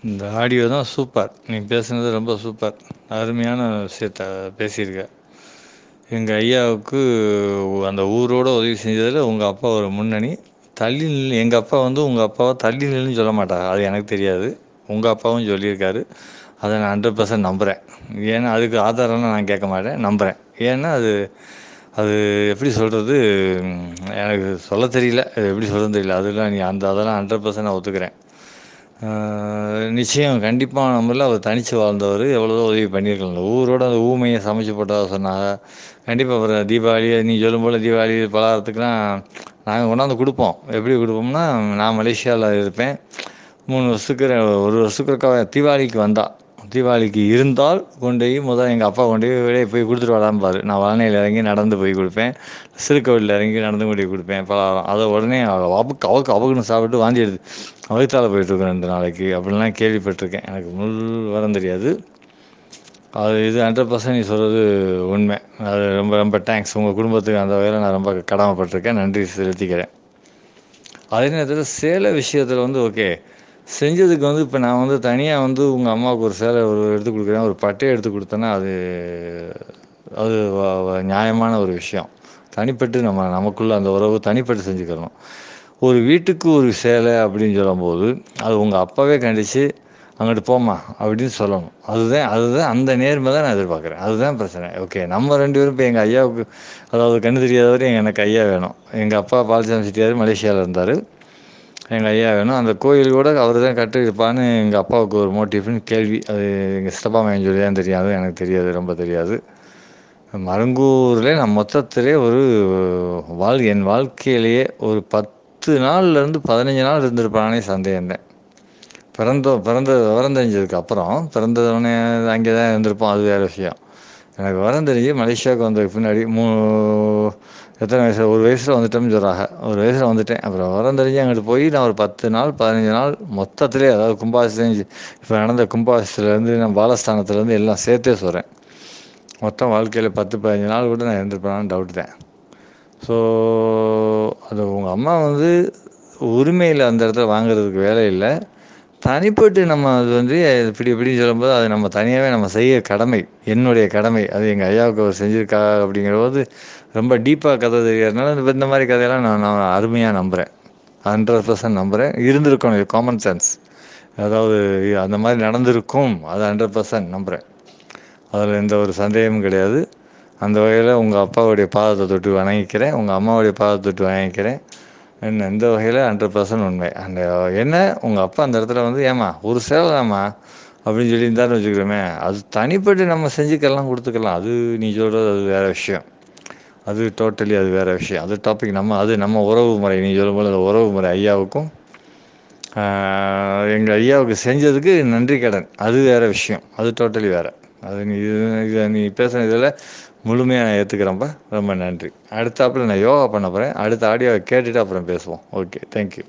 இந்த ஆடியோ தான் சூப்பர் நீ பேசுனது ரொம்ப சூப்பர் அருமையான விஷயத்த பேசியிருக்க எங்கள் ஐயாவுக்கு அந்த ஊரோட உதவி செஞ்சதில் உங்கள் அப்பா ஒரு முன்னணி தள்ளி நின்று எங்கள் அப்பா வந்து உங்கள் அப்பாவை தள்ளி நில்லுன்னு சொல்ல மாட்டாங்க அது எனக்கு தெரியாது உங்கள் அப்பாவும் சொல்லியிருக்காரு அதை நான் ஹண்ட்ரட் பர்சன்ட் நம்புகிறேன் ஏன்னா அதுக்கு ஆதாரம்லாம் நான் கேட்க மாட்டேன் நம்புகிறேன் ஏன்னா அது அது எப்படி சொல்கிறது எனக்கு சொல்ல தெரியல அது எப்படி சொல்கிறதுன்னு தெரியல அதெல்லாம் நீ அந்த அதெல்லாம் ஹண்ட்ரட் பர்சன்ட் நான் ஒத்துக்கிறேன் ஆஹ் நிச்சயம் கண்டிப்பாக நம்மள அவர் தனித்து வாழ்ந்தவர் எவ்வளோ உதவி பண்ணியிருக்கலாம் இந்த ஊரோட அந்த ஊமையை சமைச்சு போட்டதாக சொன்னாங்க கண்டிப்பாக அப்புறம் தீபாவளி நீ சொல்லும் போல் தீபாவளி பலகாரத்துக்குலாம் நாங்கள் கொண்டாந்து கொடுப்போம் எப்படி கொடுப்போம்னா நான் மலேசியாவில் இருப்பேன் மூணு வருஷத்துக்கு ரெ- ஒரு வருஷத்துக்கு ஒருக்கா தீபாவளிக்கு வந்தா தீபாவளிக்கு இருந்தால் கொண்டு போய் முதல்ல எங்கள் அப்பா கொண்டு போய் வெளியே போய் கொடுத்துட்டு வராம்பாரு நான் வளனையில் இறங்கி நடந்து போய் கொடுப்பேன் சிறுக்கோவிலில் இறங்கி நடந்து கொண்டு போய் கொடுப்பேன் பலகாரம் அதை உடனே அவக்கு அவக்கு அவக்குன்னு சாப்பிட்டு வாந்தி எடுது வயிற்றால போயிட்டுருக்கேன் ரெண்டு நாளைக்கு அப்படிலாம் கேள்விப்பட்டிருக்கேன் எனக்கு முழு விவரம் தெரியாது அது இது ஹண்ட்ரட் பர்சன்ட் நீ சொல்கிறது உண்மை அது ரொம்ப ரொம்ப தேங்க்ஸ் உங்கள் குடும்பத்துக்கு அந்த வகையில் நான் ரொம்ப கடமைப்பட்டிருக்கேன் நன்றி செலுத்திக்கிறேன் அதே நேரத்தில் சேலை விஷயத்தில் வந்து ஓகே செஞ்சதுக்கு வந்து இப்போ நான் வந்து தனியாக வந்து உங்கள் அம்மாவுக்கு ஒரு சேலை ஒரு எடுத்து கொடுக்குறேன் ஒரு பட்டையை எடுத்து கொடுத்தேன்னா அது அது வ- வ- நியாயமான ஒரு விஷயம் தனிப்பட்டு நம்ம நமக்குள்ள அந்த உறவு தனிப்பட்டு செஞ்சுக்கிறணும் ஒரு வீட்டுக்கு ஒரு சேலை அப்படின்னு சொல்லும்போது அது உங்கள் அப்பாவே கண்டித்து அங்கிட்டு போம்மா அப்படின்னு சொல்லணும் அதுதான் அதுதான் அந்த நேர்மை தான் நான் எதிர்பார்க்குறேன் அதுதான் பிரச்சனை ஓகே நம்ம ரெண்டு பேரும் இப்போ எங்கள் ஐயாவுக்கு அதாவது கண்ணு தெரியாதவர் எங்க- எனக்கு ஐயா வேணும் எங்கள் அப்பா பாலசாமி செட்டியார் மலேசியாவில் இருந்தார் எங்கள் ஐயா வேணும் அந்த கோயில் கூட அவர் தான் கட்டிருப்பான்னு எங்கள் அப்பாவுக்கு ஒரு மோட்டிவ்னு கேள்வி அது எங்கள் சித்தப்பா மையம் சொல்லி தான் தெரியாது எனக்கு தெரியாது ரொம்ப தெரியாது மருங்கூரில் நான் மொத்தத்திலே ஒரு வாழ் என் வாழ்க்கையிலேயே ஒரு பத்து நாள்லேருந்து பதினஞ்சு நாள் இருந்திருப்பானே சந்தேகம்தான் பிறந்த பிறந்த விவரம் தெரிஞ்சதுக்கு அப்புறம் பிறந்தவொடனே அங்கே தான் இருந்திருப்போம் அது வேறு விஷயம் எனக்கு விவரம் தெரிஞ்சு மலேசியாவுக்கு வந்ததுக்கு பின்னாடி மூ எத்தனை வயசு ஒரு வயசில் வந்துட்டோம்னு சொல்கிறாங்க ஒரு வயசில் வந்துட்டேன் அப்புறம் விவரம் தெரிஞ்சு அங்கிட்டு போய் நான் ஒரு பத்து நாள் பதினஞ்சு நாள் மொத்தத்திலே அதாவது கும்பாபிஷேகம் இப்போ நடந்த கும்பாபிஷேகத்துலேருந்து நான் பாலஸ்தானத்துலேருந்து எல்லாம் சேர்த்தே சொல்கிறேன் மொத்தம் வாழ்க்கையில் பத்து பதினஞ்சு நாள் கூட நான் இருந்திருப்பேனான்னு டவுட் தான் ஸோ அது உங்கள் அம்மா வந்து உரிமையில் அந்த இடத்துல வாங்குறதுக்கு வேலை இல்லை தனிப்பட்டு நம்ம அது வந்து இப்படி இப்படின்னு சொல்லும்போது அது நம்ம தனியாகவே நம்ம செய்ய கடமை என்னுடைய கடமை அது எங்கள் ஐயாவுக்கு அவர் செஞ்சுருக்கா அப்படிங்கிற போது ரொம்ப டீப்பாக கதை தெரியறதுனால இந்த இந்த மாதிரி கதையெல்லாம் நான் நான் அருமையாக நம்புகிறேன் ஹண்ட்ரட் பர்சன்ட் நம்புகிறேன் இருந்திருக்கணும் இது காமன் சென்ஸ் அதாவது அந்த மாதிரி நடந்திருக்கும் அது ஹண்ட்ரட் பர்சன்ட் நம்புகிறேன் அதில் எந்த ஒரு சந்தேகமும் கிடையாது அந்த வகையில் உங்கள் அப்பாவுடைய பாதத்தை தொட்டு வணங்கிக்கிறேன் உங்கள் அம்மாவுடைய பாதத்தை தொட்டு வணங்கிக்கிறேன் என்ன இந்த வகையில் ஹண்ட்ரட் பர்சன்ட் உண்மை அந்த என்ன உங்கள் அப்பா அந்த இடத்துல வந்து ஏமா ஒரு சேவை தாம்மா அப்படின்னு சொல்லியிருந்தாருன்னு வச்சுக்கிறோமே அது தனிப்பட்டு நம்ம செஞ்சுக்கலாம் கொடுத்துக்கலாம் அது நீ சொல்கிறது அது வேறு விஷயம் அது டோட்டலி அது வேறு விஷயம் அது டாபிக் நம்ம அது நம்ம உறவு முறை நீ சொல்லும் போது அந்த உறவு முறை ஐயாவுக்கும் எங்கள் ஐயாவுக்கு செஞ்சதுக்கு நன்றி கடன் அது வேறு விஷயம் அது டோட்டலி வேறு அது நீ இது இதை நீ பேசுன இதில் முழுமையாக நான் ஏற்றுக்கிறேன்ப்பா ரொம்ப நன்றி அடுத்தாப்புல நான் யோகா பண்ண போகிறேன் அடுத்த ஆடியோவை கேட்டுட்டு அப்புறம் பேசுவோம் ஓகே தேங்க்யூ